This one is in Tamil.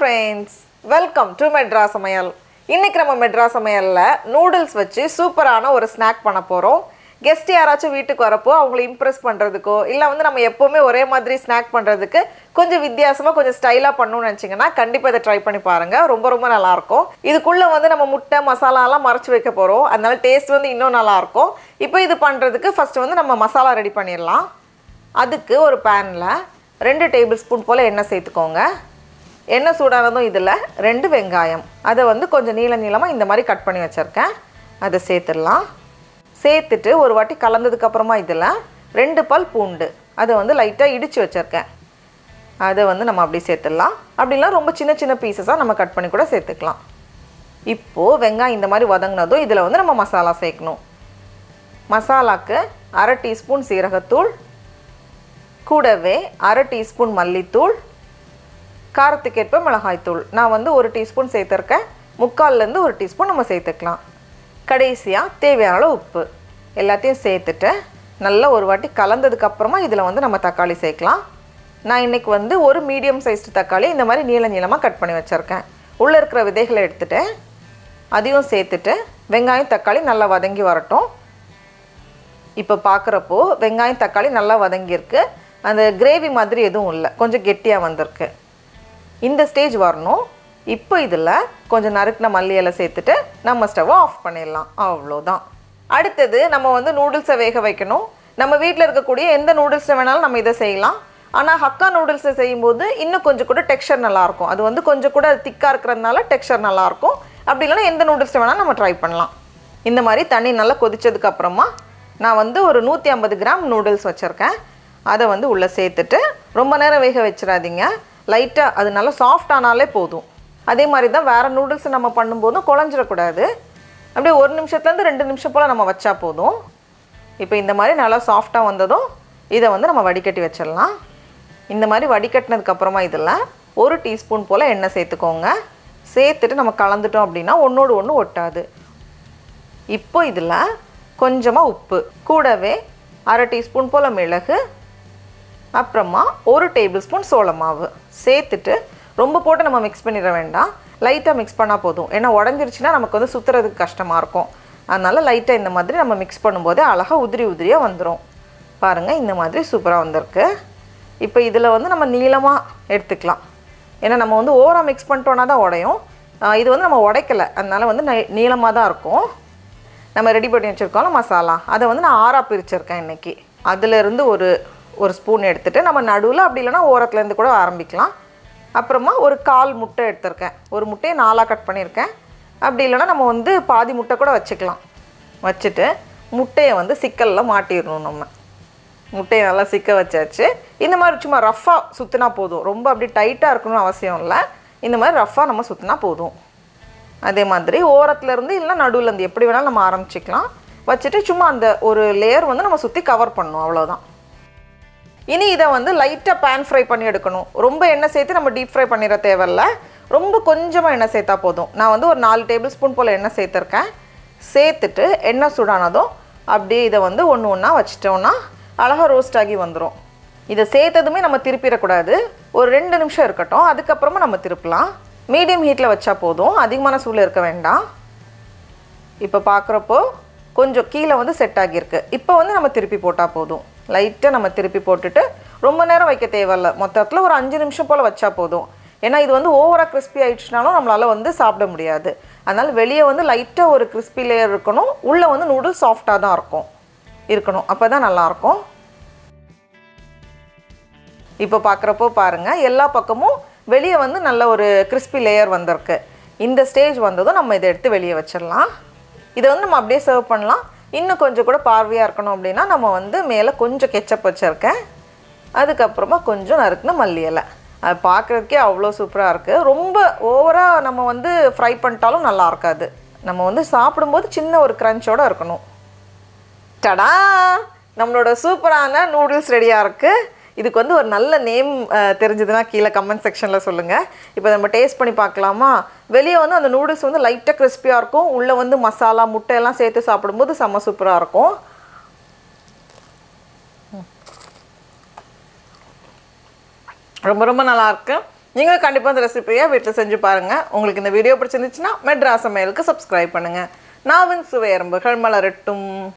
ஃப்ரெண்ட்ஸ் வெல்கம் டு மெட்ரா சமையல் இன்னைக்கு நம்ம மெட்ரா சமையலில் நூடுல்ஸ் வச்சு சூப்பரான ஒரு ஸ்நாக் பண்ண போகிறோம் கெஸ்ட் யாராச்சும் வீட்டுக்கு வரப்போ அவங்கள இம்ப்ரெஸ் பண்ணுறதுக்கோ இல்லை வந்து நம்ம எப்போவுமே ஒரே மாதிரி ஸ்நாக் பண்ணுறதுக்கு கொஞ்சம் வித்தியாசமாக கொஞ்சம் ஸ்டைலாக பண்ணணும்னு நினச்சிங்கன்னா கண்டிப்பாக இதை ட்ரை பண்ணி பாருங்கள் ரொம்ப ரொம்ப நல்லாயிருக்கும் இதுக்குள்ளே வந்து நம்ம முட்டை மசாலாலாம் மறைச்சி வைக்க போகிறோம் அதனால டேஸ்ட் வந்து இன்னும் நல்லாயிருக்கும் இப்போ இது பண்ணுறதுக்கு ஃபஸ்ட்டு வந்து நம்ம மசாலா ரெடி பண்ணிடலாம் அதுக்கு ஒரு பேனில் ரெண்டு டேபிள் ஸ்பூன் போல் எண்ணெய் சேர்த்துக்கோங்க எண்ணெய் சூடானதும் இதில் ரெண்டு வெங்காயம் அதை வந்து கொஞ்சம் நீள நீளமாக இந்த மாதிரி கட் பண்ணி வச்சுருக்கேன் அதை சேர்த்துடலாம் சேர்த்துட்டு ஒரு வாட்டி கலந்ததுக்கப்புறமா இதில் ரெண்டு பல் பூண்டு அதை வந்து லைட்டாக இடித்து வச்சுருக்கேன் அதை வந்து நம்ம அப்படி சேர்த்துடலாம் அப்படிலாம் ரொம்ப சின்ன சின்ன பீசஸாக நம்ம கட் பண்ணி கூட சேர்த்துக்கலாம் இப்போது வெங்காயம் இந்த மாதிரி வதங்கினதும் இதில் வந்து நம்ம மசாலா சேர்க்கணும் மசாலாக்கு அரை டீஸ்பூன் சீரகத்தூள் கூடவே அரை டீஸ்பூன் மல்லித்தூள் காரத்துக்கேற்ப மிளகாய்த்தூள் நான் வந்து ஒரு டீஸ்பூன் சேர்த்துருக்கேன் முக்கால்லேருந்து ஒரு டீஸ்பூன் நம்ம சேர்த்துக்கலாம் கடைசியாக தேவையான அளவு உப்பு எல்லாத்தையும் சேர்த்துட்டு நல்லா ஒரு வாட்டி கலந்ததுக்கப்புறமா இதில் வந்து நம்ம தக்காளி சேர்க்கலாம் நான் இன்றைக்கி வந்து ஒரு மீடியம் சைஸ்டு தக்காளி இந்த மாதிரி நீள நீளமாக கட் பண்ணி வச்சுருக்கேன் உள்ளே இருக்கிற விதைகளை எடுத்துட்டு அதையும் சேர்த்துட்டு வெங்காயம் தக்காளி நல்லா வதங்கி வரட்டும் இப்போ பார்க்குறப்போ வெங்காயம் தக்காளி நல்லா வதங்கியிருக்கு அந்த கிரேவி மாதிரி எதுவும் இல்லை கொஞ்சம் கெட்டியாக வந்திருக்கு இந்த ஸ்டேஜ் வரணும் இப்போ இதில் கொஞ்சம் நறுக்கின மல்லி இலை சேர்த்துட்டு நம்ம ஸ்டவ்வை ஆஃப் பண்ணிடலாம் அவ்வளோதான் அடுத்தது நம்ம வந்து நூடுல்ஸை வேக வைக்கணும் நம்ம வீட்டில் இருக்கக்கூடிய எந்த நூடுல்ஸை வேணாலும் நம்ம இதை செய்யலாம் ஆனால் ஹக்கா நூடுல்ஸை செய்யும்போது இன்னும் கொஞ்சம் கூட டெக்ஸ்சர் நல்லாயிருக்கும் அது வந்து கொஞ்சம் கூட திக்காக இருக்கிறதுனால டெக்ஸ்சர் நல்லாயிருக்கும் அப்படி இல்லைன்னா எந்த நூடுல்ஸை வேணாலும் நம்ம ட்ரை பண்ணலாம் இந்த மாதிரி தண்ணி நல்லா கொதிச்சதுக்கு அப்புறமா நான் வந்து ஒரு நூற்றி ஐம்பது கிராம் நூடுல்ஸ் வச்சுருக்கேன் அதை வந்து உள்ளே சேர்த்துட்டு ரொம்ப நேரம் வேக வச்சிடாதீங்க லைட்டாக அது நல்லா சாஃப்ட் ஆனாலே போதும் அதே மாதிரி தான் வேறு நூடுல்ஸ் நம்ம பண்ணும்போதும் குழஞ்சிடக்கூடாது அப்படியே ஒரு நிமிஷத்துலேருந்து ரெண்டு நிமிஷம் போல் நம்ம வச்சா போதும் இப்போ இந்த மாதிரி நல்லா சாஃப்டாக வந்ததும் இதை வந்து நம்ம வடிகட்டி வச்சிடலாம் இந்த மாதிரி வடிகட்டினதுக்கப்புறமா இதில் ஒரு டீஸ்பூன் போல் எண்ணெய் சேர்த்துக்கோங்க சேர்த்துட்டு நம்ம கலந்துட்டோம் அப்படின்னா ஒன்றோடு ஒன்று ஒட்டாது இப்போ இதில் கொஞ்சமாக உப்பு கூடவே அரை டீஸ்பூன் போல் மிளகு அப்புறமா ஒரு டேபிள் ஸ்பூன் சோள மாவு சேர்த்துட்டு ரொம்ப போட்டு நம்ம மிக்ஸ் பண்ணிட வேண்டாம் லைட்டாக மிக்ஸ் பண்ணால் போதும் ஏன்னா உடஞ்சிருச்சுன்னா நமக்கு வந்து சுற்றுறதுக்கு கஷ்டமாக இருக்கும் அதனால் லைட்டாக இந்த மாதிரி நம்ம மிக்ஸ் பண்ணும்போது அழகாக உதிரி உதிரியாக வந்துடும் பாருங்கள் இந்த மாதிரி சூப்பராக வந்திருக்கு இப்போ இதில் வந்து நம்ம நீளமாக எடுத்துக்கலாம் ஏன்னா நம்ம வந்து ஓவராக மிக்ஸ் பண்ணிட்டோன்னா தான் உடையும் ஆஹ் இது வந்து நம்ம உடைக்கலை அதனால் வந்து நீளமாக தான் இருக்கும் நம்ம ரெடி பண்ணி வச்சுருக்கோம்ல மசாலா அதை வந்து நான் ஆறாக பிரிச்சிருக்கேன் இன்றைக்கி அதிலிருந்து ஒரு ஒரு ஸ்பூன் எடுத்துகிட்டு நம்ம நடுவில் அப்படி இல்லைன்னா ஓரத்துலேருந்து கூட ஆரம்பிக்கலாம் அப்புறமா ஒரு கால் முட்டை எடுத்திருக்கேன் ஒரு முட்டையை நாலாக கட் பண்ணியிருக்கேன் அப்படி இல்லைன்னா நம்ம வந்து பாதி முட்டை கூட வச்சுக்கலாம் வச்சுட்டு முட்டையை வந்து சிக்கலில் மாட்டிடணும் நம்ம முட்டையை நல்லா சிக்க வச்சாச்சு இந்த மாதிரி சும்மா ரஃப்பாக சுற்றினா போதும் ரொம்ப அப்படி டைட்டாக இருக்கணும்னு அவசியம் இல்லை இந்த மாதிரி ரஃப்பாக நம்ம சுற்றினா போதும் அதே மாதிரி ஓரத்துல இருந்து இல்லைனா நடுவில் இருந்து எப்படி வேணாலும் நம்ம ஆரம்பிச்சிக்கலாம் வச்சுட்டு சும்மா அந்த ஒரு லேயர் வந்து நம்ம சுற்றி கவர் பண்ணணும் அவ்வளோதான் இனி இதை வந்து லைட்டாக பேன் ஃப்ரை பண்ணி எடுக்கணும் ரொம்ப எண்ணெய் சேர்த்து நம்ம டீப் ஃப்ரை பண்ணிட தேவையில்ல ரொம்ப கொஞ்சமாக எண்ணெய் சேர்த்தா போதும் நான் வந்து ஒரு நாலு டேபிள் ஸ்பூன் போல் எண்ணெய் சேர்த்துருக்கேன் சேர்த்துட்டு எண்ணெய் சூடானதும் அப்படியே இதை வந்து ஒன்று ஒன்றா வச்சிட்டோம்னா அழகாக ரோஸ்ட் ஆகி வந்துடும் இதை சேர்த்ததுமே நம்ம திருப்பிடக்கூடாது ஒரு ரெண்டு நிமிஷம் இருக்கட்டும் அதுக்கப்புறமா நம்ம திருப்பலாம் மீடியம் ஹீட்டில் வச்சா போதும் அதிகமான சூடு இருக்க வேண்டாம் இப்போ பார்க்குறப்போ கொஞ்சம் கீழே வந்து செட் ஆகியிருக்கு இப்போ வந்து நம்ம திருப்பி போட்டால் போதும் லைட்டாக நம்ம திருப்பி போட்டுட்டு ரொம்ப நேரம் வைக்க தேவையில்ல மொத்தத்தில் ஒரு அஞ்சு நிமிஷம் போல் வச்சா போதும் ஏன்னா இது வந்து ஓவராக கிறிஸ்பி ஆயிடுச்சுனாலும் நம்மளால் வந்து சாப்பிட முடியாது அதனால் வெளியே வந்து லைட்டாக ஒரு கிறிஸ்பி லேயர் இருக்கணும் உள்ளே வந்து நூடுல்ஸ் சாஃப்டாக தான் இருக்கும் இருக்கணும் அப்போ தான் நல்லாயிருக்கும் இப்போ பார்க்குறப்போ பாருங்கள் எல்லா பக்கமும் வெளியே வந்து நல்ல ஒரு கிறிஸ்பி லேயர் வந்திருக்கு இந்த ஸ்டேஜ் வந்ததும் நம்ம இதை எடுத்து வெளியே வச்சிடலாம் இதை வந்து நம்ம அப்படியே சர்வ் பண்ணலாம் இன்னும் கொஞ்சம் கூட பார்வையாக இருக்கணும் அப்படின்னா நம்ம வந்து மேலே கொஞ்சம் கெச்சப் வச்சுருக்கேன் அதுக்கப்புறமா கொஞ்சம் நறுக்குன மல்லி இலை அது பார்க்குறதுக்கே அவ்வளோ சூப்பராக இருக்குது ரொம்ப ஓவராக நம்ம வந்து ஃப்ரை பண்ணிட்டாலும் நல்லா இருக்காது நம்ம வந்து சாப்பிடும்போது சின்ன ஒரு க்ரன்ச்சோடு இருக்கணும் டடா நம்மளோட சூப்பரான நூடுல்ஸ் ரெடியாக இருக்குது இதுக்கு வந்து ஒரு நல்ல நேம் தெரிஞ்சதுன்னா கீழே கமெண்ட் செக்ஷனில் சொல்லுங்கள் இப்போ நம்ம டேஸ்ட் பண்ணி பார்க்கலாமா வெளியே வந்து அந்த நூடுல்ஸ் வந்து லைட்டாக கிறிஸ்பியாக இருக்கும் உள்ளே வந்து மசாலா முட்டை எல்லாம் சேர்த்து சாப்பிடும்போது செம்ம சூப்பராக இருக்கும் ரொம்ப ரொம்ப நல்லா இருக்கு நீங்களும் கண்டிப்பாக இந்த ரெசிபியை வீட்டில் செஞ்சு பாருங்கள் உங்களுக்கு இந்த வீடியோ பிடிச்சிருந்துச்சுன்னா மெட்ராஸ் சமையலுக்கு சப்ஸ்கிரைப் பண்ணுங்கள் நாவின் சுவை எறும்புகள் மலரட்டும்